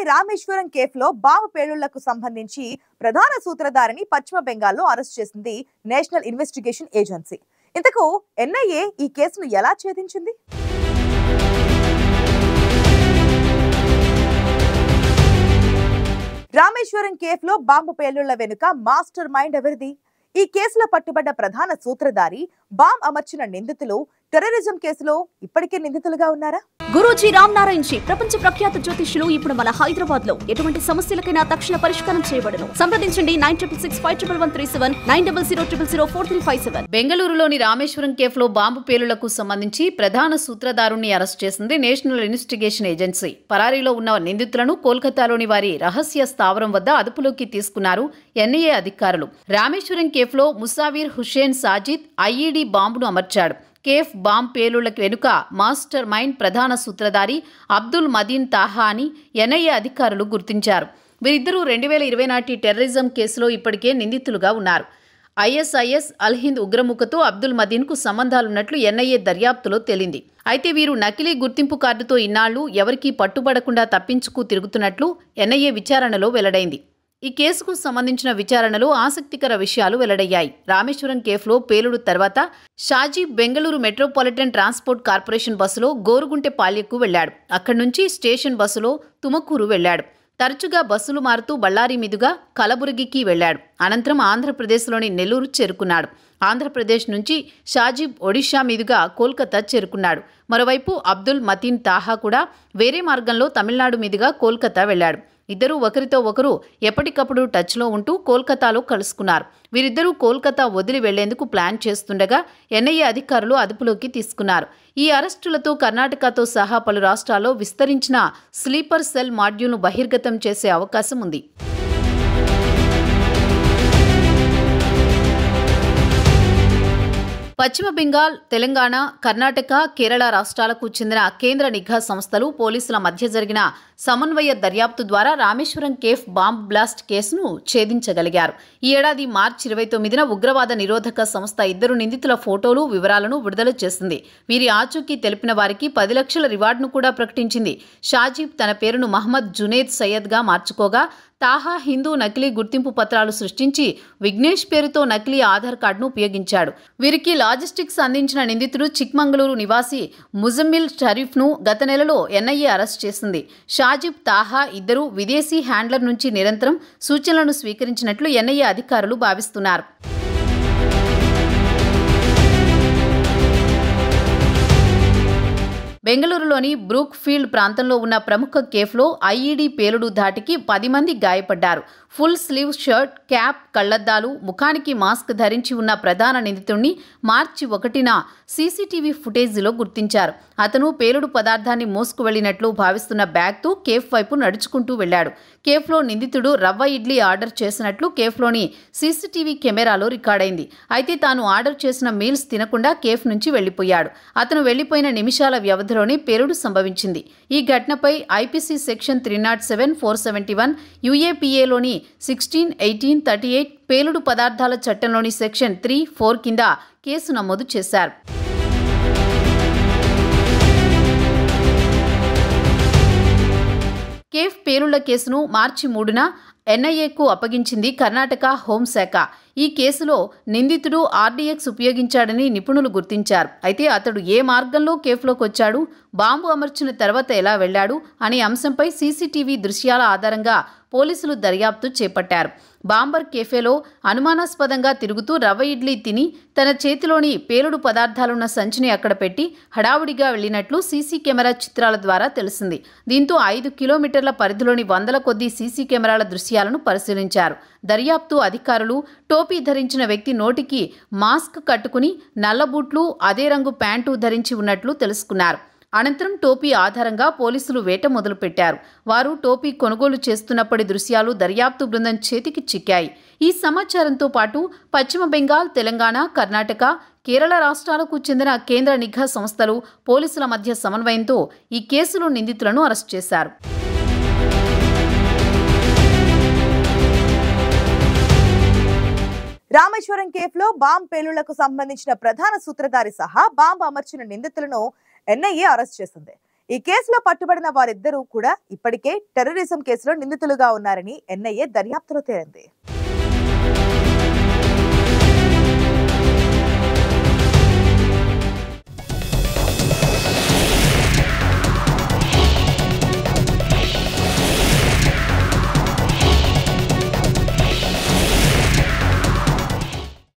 రామేశ్వరం కేఫ్లో బాంబు పేలుళ్లకు సంబంధించి ప్రధాన సూత్రధారిని పశ్చిమ బెంగాల్లో అరెస్ట్ చేసింది నేషనల్ ఇన్వెస్టిగేషన్ ఏజెన్సీ ఇంతకు ఎన్ఐఏ ఈ కేసును ఎలా ఛేదించింది రామేశ్వరం కేఫ్లో బాంబు పేలుళ్ల వెనుక మాస్టర్ మైండ్ ఎవరిది ఈ కేసులో పట్టుబడ్డ ప్రధాన సూత్రధారి బాంబ్ అమర్చిన నిందితులు టెర్రరిజం కేసులో ఇప్పటికే నిందితులుగా ఉన్నారా గురూజీ రామ్ నారాయణ్ జీ ప్రపంచ ప్రఖ్యాత జ్యోతిష్యులు ఇప్పుడు మన హైదరాబాద్ లో ఎటువంటి సమస్యలకైనా తక్షణ పరిష్కారం చేయబడను సంప్రదించండి nine triple six five triple one three seven nine double zero triple zero four three five seven బెంగళూరులోని రామేశ్వరం కేఫ్లో బాంబు పేలులకు సంబంధించి ప్రధాన సూత్రధారుణ్ణి అరెస్ట్ చేసింది నేషనల్ ఇన్వెస్టిగేషన్ ఏజెన్సీ పరారీలో ఉన్న నిందితులను కోల్కతాలోని వారి రహస్య స్థావరం వద్ద అదుపులోకి తీసుకున్నారు ఎన్ఐఏ అధికారులు రామేశ్వరం కేఫ్లో ముసావీర్ హుషేన్ సాజిద్ ఐఈడీ బాంబును అమర్చాడు కేఫ్ బాంబ్ పేలుళ్లకు వెనుక మాస్టర్ మైండ్ ప్రధాన సూత్రధారి అబ్దుల్ మదీన్ తాహా అని ఎన్ఐఏ అధికారులు గుర్తించారు వీరిద్దరూ రెండు వేల ఇరవై నాటి టెర్రరిజం కేసులో ఇప్పటికే నిందితులుగా ఉన్నారు ఐఎస్ఐఎస్ అల్హింద్ ఉగ్రముఖతో అబ్దుల్ మదీన్కు సంబంధాలున్నట్లు ఎన్ఐఏ దర్యాప్తులో తేలింది అయితే వీరు నకిలీ గుర్తింపు కార్డుతో ఇన్నాళ్లు ఎవరికీ పట్టుబడకుండా తప్పించుకు తిరుగుతున్నట్లు ఎన్ఐఏ విచారణలో వెల్లడైంది ఈ కేసుకు సంబంధించిన విచారణలో ఆసక్తికర విషయాలు వెల్లడయ్యాయి రామేశ్వరం కేఫ్లో పేలుడు తర్వాత Shaji Bengaluru metropolitan transport corporation బస్సులో గోరుగుంటె పాల్యకు వెళ్లాడు అక్కడి నుంచి స్టేషన్ బస్సులో తుమకూరు వెళ్లాడు తరచుగా బస్సులు మారుతూ బళ్ళారి మీదుగా కలబురగికి వెళ్లాడు అనంతరం ఆంధ్రప్రదేశ్లోని నెల్లూరు చేరుకున్నాడు ఆంధ్రప్రదేశ్ నుంచి షాజీబ్ ఒడిషా మీదుగా కోల్కతా చేరుకున్నాడు మరోవైపు అబ్దుల్ మతీన్ తాహా కూడా వేరే మార్గంలో తమిళనాడు మీదుగా కోల్కతా వెళ్లాడు ఇద్దరూ ఒకరితో ఒకరు ఎప్పటికప్పుడు టచ్లో ఉంటూ కోల్కతాలో కలుసుకున్నారు వీరిద్దరూ కోల్కతా వదిలి వెళ్లేందుకు ప్లాన్ చేస్తుండగా ఎన్ఐఏ అధికారులు అదుపులోకి తీసుకున్నారు ఈ అరెస్టులతో కర్ణాటకతో సహా పలు రాష్ట్రాల్లో విస్తరించిన స్లీపర్ సెల్ మాడ్యూల్ను బహిర్గతం చేసే అవకాశం ఉంది పశ్చిమ బెంగాల్ తెలంగాణ కర్ణాటక కేరళ రాష్ట్రాలకు చెందిన కేంద్ర నిఘా సంస్థలు పోలీసుల మధ్య జరిగిన సమన్వయ దర్యాప్తు ద్వారా రామేశ్వరం కేఫ్ బాంబ్ బ్లాస్ట్ కేసును ఛేదించగలిగారు ఈ ఏడాది మార్చి ఇరవై తొమ్మిదిన ఉగ్రవాద నిరోధక సంస్థ ఇద్దరు నిందితుల ఫోటోలు వివరాలను విడుదల చేసింది వీరి ఆచూకీ తెలిపిన వారికి పది లక్షల రివార్డును కూడా ప్రకటించింది షాజీబ్ తన పేరును మహమ్మద్ జునేద్ సయ్యద్గా మార్చుకోగా తాహా హిందూ నకిలీ గుర్తింపు పత్రాలు సృష్టించి విఘ్నేష్ పేరుతో నకిలీ ఆధార్ కార్డును ఉపయోగించాడు వీరికి లాజిస్టిక్స్ అందించిన నిందితుడు చిక్మంగళూరు నివాసి ముజమ్మిల్ షరీఫ్ను గత నెలలో ఎన్ఐఏ అరెస్ట్ చేసింది షాజిబ్ తాహా ఇద్దరు విదేశీ హ్యాండ్లర్ నుంచి నిరంతరం సూచనలను స్వీకరించినట్లు ఎన్ఐఏ అధికారులు భావిస్తున్నారు బెంగళూరులోని బ్రూక్ ఫీల్డ్ ప్రాంతంలో ఉన్న ప్రముఖ కేఫ్లో ఐఈడీ పేలుడు ధాటికి పది మంది గాయపడ్డారు ఫుల్ స్లీవ్ షర్ట్ క్యాప్ కళ్లద్దాలు ముఖానికి మాస్క్ ధరించి ఉన్న ప్రధాన నిందితుడిని మార్చి ఒకటిన సీసీటీవీ ఫుటేజీలో గుర్తించారు అతను పేలుడు పదార్థాన్ని మోసుకు వెళ్లినట్లు భావిస్తున్న బ్యాగ్తో కేఫ్ వైపు నడుచుకుంటూ వెళ్లాడు కేఫ్లో నిందితుడు రవ్వ ఇడ్లీ ఆర్డర్ చేసినట్లు కేఫ్లోని సీసీటీవీ కెమెరాలో రికార్డైంది అయితే తాను ఆర్డర్ చేసిన మీల్స్ తినకుండా కేఫ్ నుంచి వెళ్లిపోయాడు అతను వెళ్లిపోయిన నిమిషాల వ్యవధిలోనే పేలుడు సంభవించింది ఈ ఘటనపై IPC section three not seven four seventy one యుఏపీఏలోని సిక్స్టీన్ ఎయిటీన్ థర్టీ ఎయిట్ పేలుడు పదార్థాల చట్టంలోని సెక్షన్ త్రీ ఫోర్ కింద కేసు నమోదు చేశారు కేఫ్ పేలుళ్ల కేసును మార్చి మూడున ఎన్ఐఏకు అప్పగించింది కర్ణాటక హోంశాఖ ఈ కేసులో నిందితుడు ఆర్డీఎక్స్ ఉపయోగించాడని నిపుణులు గుర్తించారు అయితే అతడు ఏ మార్గంలో కేఫ్లోకి వచ్చాడు బాంబు అమర్చిన తర్వాత ఎలా వెళ్లాడు అనే అంశంపై సీసీటీవీ దృశ్యాల ఆధారంగా పోలీసులు దర్యాప్తు చేపట్టారు బాంబర్ కేఫేలో అనుమానాస్పదంగా తిరుగుతూ రవ్వ ఇడ్లీ తిని తన చేతిలోని పేలుడు పదార్థాలున్న సంచిని అక్కడ పెట్టి హడావుడిగా వెళ్లినట్లు సీసీ కెమెరా చిత్రాల ద్వారా తెలిసింది దీంతో ఐదు కిలోమీటర్ల పరిధిలోని వందల కొద్దీ సీసీ కెమెరాల దృశ్యాలను పరిశీలించారు దర్యాప్తు అధికారులు టోపీ ధరించిన వ్యక్తి నోటికి మాస్క్ కట్టుకుని నల్లబూట్లు అదే రంగు ప్యాంటు ధరించి ఉన్నట్లు తెలుసుకున్నారు అనంతరం టోపీ ఆధారంగా పోలీసులు వేట మొదలుపెట్టారు వారు టోపీ కొనుగోలు చేస్తున్నప్పటి దృశ్యాలు దర్యాప్తు బృందం చేతికి చిక్కాయి ఈ సమాచారంతో పాటు పశ్చిమ బెంగాల్ తెలంగాణ కర్ణాటక కేరళ రాష్ట్రాలకు చెందిన కేంద్ర నిఘా సంస్థలు పోలీసుల మధ్య సమన్వయంతో ఈ కేసులో నిందితులను అరెస్ట్ చేశారు రామేశ్వరం కేఫ్లో బాంబ్ పేలుళ్లకు సంబంధించిన ప్రధాన సూత్రధారి సహా బాంబు అమర్చిన నిందితులను ఎన్ఐఏ అరెస్ట్ చేసింది ఈ కేసులో పట్టుబడిన వారిద్దరూ కూడా ఇప్పటికే టెర్రరిజం కేసులో నిందితులుగా ఉన్నారని ఎన్ఐఏ దర్యాప్తులో తేలింది